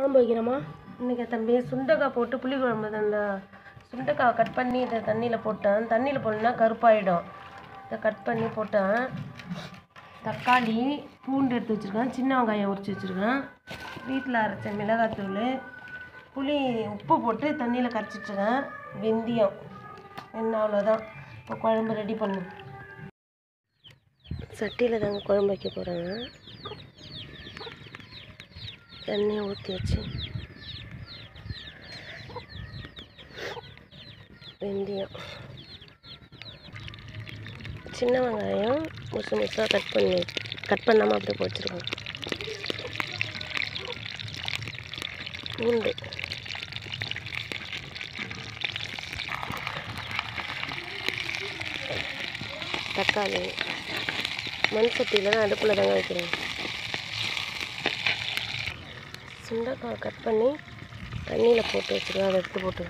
குழம்பு வைக்கிறோமா இன்றைக்கி தம்பி சுண்டக்காய் போட்டு புளி குழம்பு அந்த சுண்டக்காய் கட் பண்ணி இதை தண்ணியில் போட்டேன் தண்ணியில் போடணுன்னா கருப்பாயிடும் இதை கட் பண்ணி போட்டேன் தக்காளி பூண்டு எடுத்து வச்சுருக்கேன் சின்ன வெங்காயம் உரிச்சு வச்சுருக்கேன் வீட்டில் அரைச்ச மிளகாத்தூள் புளி உப்பு போட்டு தண்ணியில் கரைச்சிட்ருக்கேன் வெந்தயம் என்ன அவ்வளோதான் இப்போ குழம்பு ரெடி பண்ணு சட்டியில் தாங்க குழம்பு வைக்க போகிறாங்க தண்ணியை ஊற்றி வச்சு வெந்தயம் சின்ன வெங்காயம் முசு முசாக கட் பண்ணி கட் பண்ணாமல் அப்படியே போச்சிருக்கோம் பூண்டு தக்காளி மண் சட்டியில் தான் அடுப்பில் தாங்க வைக்கிறேன் சுண்டைக்காய் கட் பண்ணி தண்ணியில் போட்டு வச்சுருவேன் அதை எடுத்து போட்டு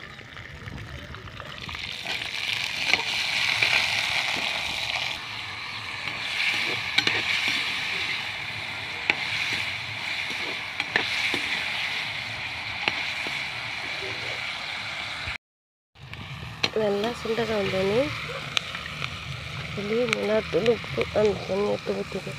நல்லா சுண்டைக்காய் வந்தோடனே புளி மிளகாத்தூள் உப்பு அந்த தண்ணி எடுத்து ஊற்றிக்கும்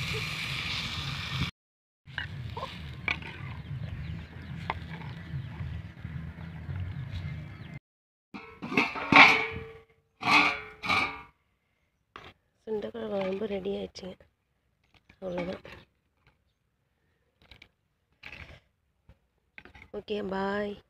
சுண்டைக்காய் குழம்பு ரெடி ஆயிடுச்சுங்க அவ்வளோதான் ஓகே பாய்